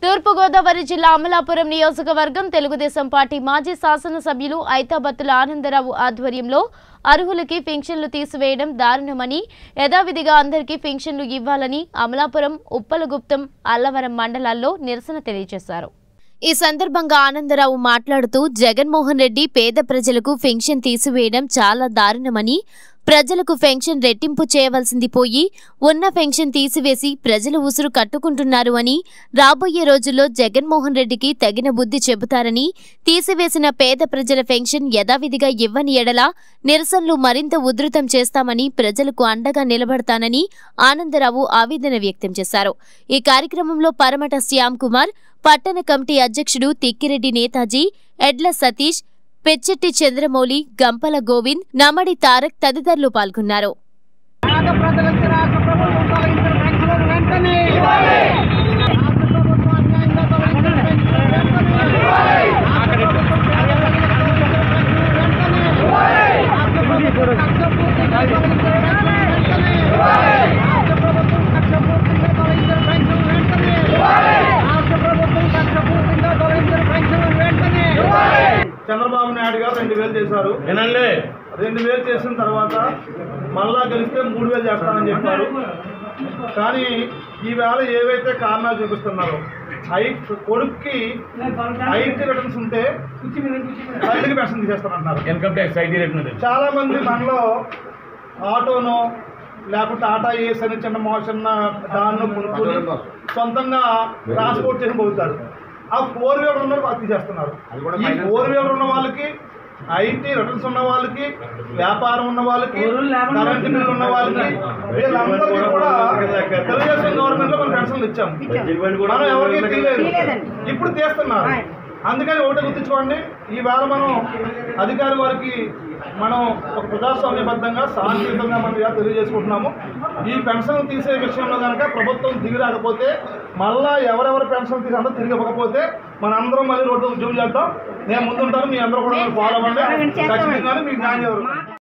తూర్పుగోదావరి జిల్లా అమలాపురం నియోజకవర్గం తెలుగుదేశం పార్టీ మాజీ శాసనసభ్యులు ఐతాబత్తుల ఆనందరావు ఆధ్వర్యంలో అర్హులకి పెన్షన్లు తీసివేయడం దారుణమని యథావిధిగా అందరికీ పెన్షన్లు ఇవ్వాలని అమలాపురం ఉప్పలగుప్తం అల్లవరం మండలాల్లో నిరసన తెలియజేశారు ఈ సందర్భంగా ఆనందరావు మాట్లాడుతూ జగన్మోహన్ రెడ్డి పేద ప్రజలకు పెన్షన్ తీసివేయడం చాలా దారుణమని ప్రజలకు పెన్షన్ రెట్టింపు చేయవలసింది పోయి ఉన్న పెన్షన్ తీసివేసి ప్రజలు ఉసురు కట్టుకుంటున్నారు అని రాబోయే రోజుల్లో జగన్మోహన్ రెడ్డికి తగిన బుద్ధి చెబుతారని తీసివేసిన పేద ప్రజల పెన్షన్ యథావిధిగా ఇవ్వని ఎడల నిరసనలు మరింత ఉధృతం చేస్తామని ప్రజలకు అండగా నిలబడతానని ఆనందరావు ఆవేదన వ్యక్తం చేశారు ఈ కార్యక్రమంలో పరమట శ్యామ్ కుమార్ పట్టణ కమిటీ అధ్యక్షుడు తిక్కిరెడ్డి నేతాజీ ఎడ్ల సతీష్ పెచ్చెట్టి చంద్రమౌళి గంపల గోవింద్ నమడి తారక్ తదితరులు పాల్గొన్నారు రాష్ట్ర ప్రజలకి రాష్ట్ర ప్రభుత్వం తొలగించిన పెన్షన్లు వెంటనే రాష్ట్ర ప్రభుత్వం అన్యాయంగా తొలగించిన పెన్షన్లు వెంటనే రాష్ట్ర ప్రభుత్వం పేదలకు తొలగించిన పెన్షన్లు వెంటనే రాష్ట్ర ప్రభుత్వం కక్షపూర్తిగా తొలగించిన పెన్షన్లు వెంటనే రాష్ట్ర ప్రభుత్వం కక్షపూర్తిగా తొలగించిన పెన్షన్లు వెంటనే రాష్ట్ర ప్రభుత్వం కక్షపూర్తిగా తొలగించిన పెన్షన్లు వెంటనే చంద్రబాబు నాయుడు గారు రెండు వేలు చేశారు వినండి రెండు వేలు చేసిన తర్వాత మళ్ళా గెలిస్తే మూడు వేలు చేస్తానని చెప్పారు కానీ ఈవేళ ఏవైతే కారణాలు చూపిస్తున్నారో ఐ కొడుక్కి ఐటీ రిటర్న్స్ ఉంటే తల్లికి పెన్షన్ తీసేస్తానంటున్నారు ఇన్కమ్ ట్యాక్స్ ఐటీ రేట్ మీద చాలా మంది మనలో ఆటోనో లేకపోతే టాటా ఏస్ అని చిన్న మోషన్ దాన్ని కొనుక్కొని సొంతంగా ట్రాన్స్పోర్ట్ చేసి పోతారు ఆ ఫోర్ వీలర్ ఉన్న వాళ్ళు తీసేస్తున్నారు ఈ ఫోర్ వీలర్ ఉన్న వాళ్ళకి ఐటీ రిటర్న్స్ ఉన్న వాళ్ళకి వ్యాపారం ఉన్న వాళ్ళకి కరెంట్ బిల్ ఉన్న వాళ్ళకి వీళ్ళందరికీ కూడా తెలుగుదేశం గవర్నమెంట్ లో మనం పెన్షన్లు ఇచ్చాం మనం ఎవరికి తీయలేదు ఇప్పుడు తీస్తున్నారు అందుకని ఒకటి గుర్తుంచుకోండి ఈవేళ మనం అధికారి వారికి మనం ఒక ప్రజాస్వామ్యబద్ధంగా శాంతియుతంగా మనం ఇలా తెలియజేసుకుంటున్నాము ఈ పెన్షన్ తీసే విషయంలో కనుక ప్రభుత్వం దిగి రాకపోతే మళ్ళా ఎవరెవరు పెన్షన్ తీసి అందరూ తిరిగి ఇవ్వకపోతే మనందరం మళ్ళీ రోడ్డు ఉద్యోగం చేద్దాం నేను ముందుంటాను మీ అందరూ కూడా ఫాలో అవ్వండి ఖచ్చితంగా మీకు న్యాయం ఎవరు